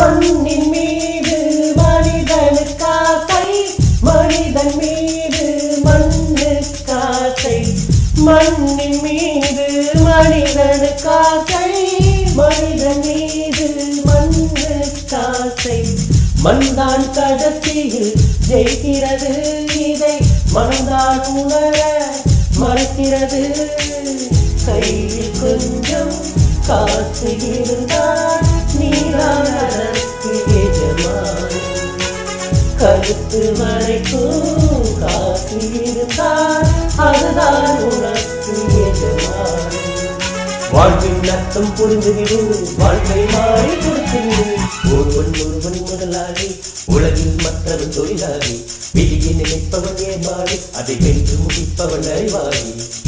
மண்ணின் மீது மனிதனுக்காசை மனிதன் மீது மண்ணுக்காசை மண்ணின் மீது மனிதனுக்காசை மனிதன் மீது மண்ணுக்காசை மண்தான் கடைசியில் ஜெயிக்கிறது இதை மனந்தான் உணர மறக்கிறது கையில் கொஞ்சம் காசு இருந்தால் நீதான் அதற்கு எஜமானி கருத்து வரைக்கும் காசு இருந்தால் அதுதான் உனக்கு எஜமானி வாழ்வின் அர்த்தம் புரிந்துவிடு வாழ்க்கை மாறி கொடுத்துவிடு ஒருவன் ஒருவன் முதலாளி உலகில் மற்றவன் தொழிலாளி விதியை நினைப்பவன் ஏமாறி அதை வென்று முடிப்பவன் அறிவாளி